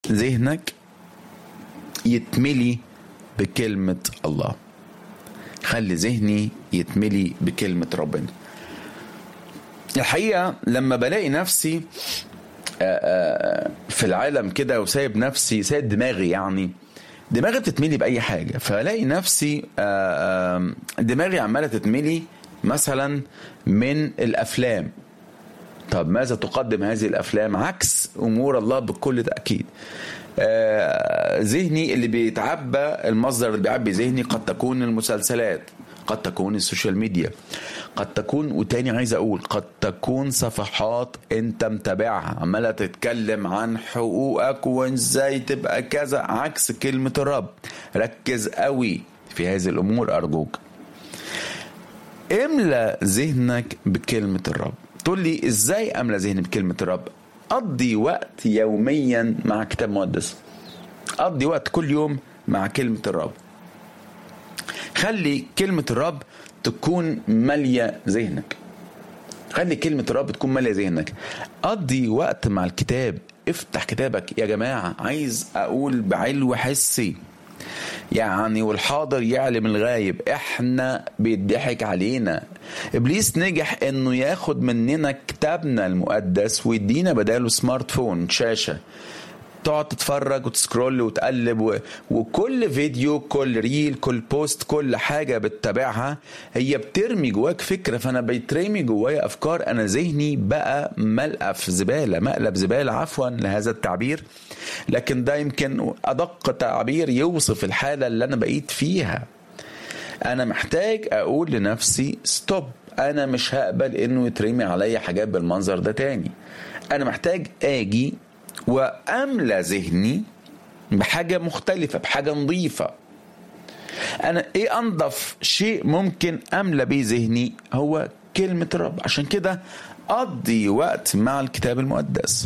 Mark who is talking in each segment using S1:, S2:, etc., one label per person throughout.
S1: ذهنك يتملي بكلمة الله خلي ذهني يتملي بكلمة ربنا الحقيقة لما بلاقي نفسي في العالم كده وسايب نفسي سايب دماغي يعني دماغي بتتملي بأي حاجة فلاقي نفسي دماغي عمالة تتملي مثلا من الأفلام طب ماذا تقدم هذه الأفلام عكس أمور الله بكل تأكيد ذهني اللي بيتعبى المصدر اللي بيعبي ذهني قد تكون المسلسلات قد تكون السوشيال ميديا قد تكون وتاني عايز اقول قد تكون صفحات انت متابعها عماله تتكلم عن حقوقك وازاي تبقى كذا عكس كلمه الرب ركز قوي في هذه الامور ارجوك املى ذهنك بكلمه الرب تقول لي ازاي املى ذهني بكلمه الرب قضي وقت يوميا مع كتاب مقدس قضي وقت كل يوم مع كلمه الرب خلي كلمة الرب تكون مالية ذهنك خلي كلمة الرب تكون مالية ذهنك قضي وقت مع الكتاب افتح كتابك يا جماعة عايز أقول بعلو حسي يعني والحاضر يعلم الغايب احنا بيضحك علينا ابليس نجح انه ياخد مننا كتابنا المقدس ويدينا بداله سمارت فون شاشه تقعد تتفرج وتسكرول وتقلب و... وكل فيديو كل ريل كل بوست كل حاجه بتتابعها هي بترمي جواك فكره فانا بيترمي جوايا افكار انا ذهني بقى ملقف زباله مقلب زباله عفوا لهذا التعبير لكن ده يمكن ادق تعبير يوصف الحاله اللي انا بقيت فيها انا محتاج اقول لنفسي ستوب انا مش هقبل انه يترمي عليا حاجات بالمنظر ده تاني انا محتاج اجي واملى ذهني بحاجه مختلفه بحاجه نظيفه انا ايه انظف شيء ممكن املى بيه ذهني هو كلمه الرب عشان كده قضي وقت مع الكتاب المقدس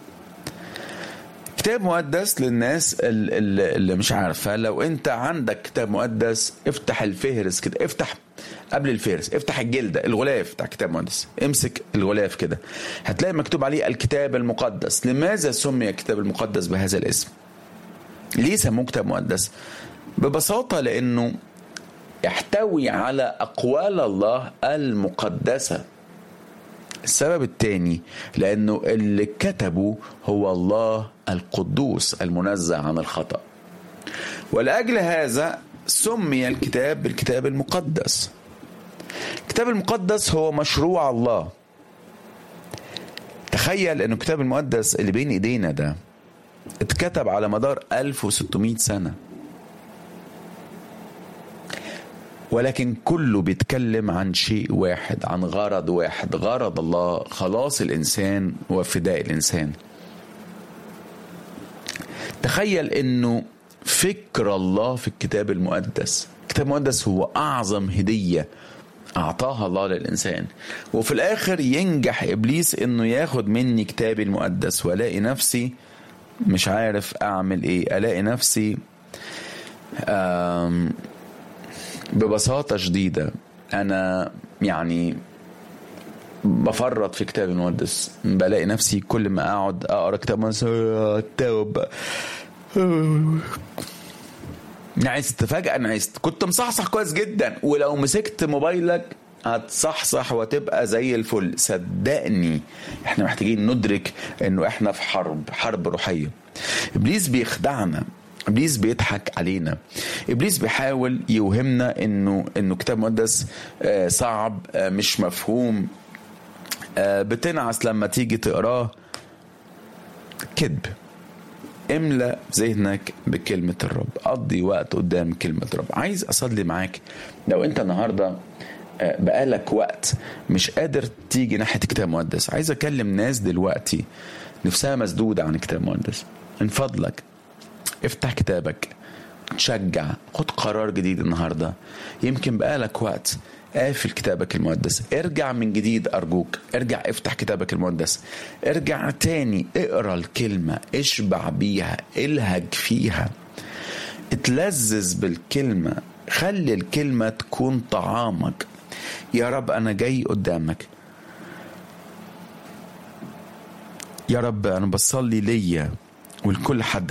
S1: كتاب مقدس للناس اللي, اللي مش عارفه لو انت عندك كتاب مقدس افتح الفهرس كده افتح قبل الفهرس افتح الجلدة الغلاف بتاع كتاب مقدس امسك الغلاف كده هتلاقي مكتوب عليه الكتاب المقدس لماذا سمي الكتاب المقدس بهذا الاسم ليه سموه كتاب مقدس ببساطة لأنه يحتوي على أقوال الله المقدسة السبب الثاني لأنه اللي كتبه هو الله القدوس المنزه عن الخطأ ولأجل هذا سمي الكتاب بالكتاب المقدس الكتاب المقدس هو مشروع الله تخيل أن الكتاب المقدس اللي بين إيدينا ده اتكتب على مدار 1600 سنة ولكن كله بيتكلم عن شيء واحد عن غرض واحد غرض الله خلاص الإنسان وفداء الإنسان تخيل أنه فكر الله في الكتاب المقدس الكتاب المقدس هو أعظم هدية أعطاها الله للإنسان وفي الآخر ينجح إبليس إنه ياخد مني كتابي المقدس وألاقي نفسي مش عارف أعمل إيه ألاقي نفسي ببساطة شديدة أنا يعني بفرط في كتاب المقدس بلاقي نفسي كل ما أقعد أقرأ كتاب مقدس التوب نعست فجأة نعست كنت مصحصح كويس جدا ولو مسكت موبايلك هتصحصح وتبقى زي الفل صدقني احنا محتاجين ندرك انه احنا في حرب حرب روحية ابليس بيخدعنا ابليس بيضحك علينا ابليس بيحاول يوهمنا انه انه كتاب مقدس صعب مش مفهوم بتنعس لما تيجي تقراه كذب املى ذهنك بكلمة الرب قضي وقت قدام كلمة الرب عايز أصلي معاك لو أنت النهاردة بقالك وقت مش قادر تيجي ناحية كتاب مقدس عايز أكلم ناس دلوقتي نفسها مسدودة عن كتاب مقدس من فضلك افتح كتابك تشجع خد قرار جديد النهاردة يمكن بقالك وقت قافل كتابك المقدس ارجع من جديد أرجوك ارجع افتح كتابك المقدس ارجع تاني اقرا الكلمة اشبع بيها الهج فيها اتلذذ بالكلمة خلي الكلمة تكون طعامك يا رب أنا جاي قدامك يا رب أنا بصلي ليا ولكل حد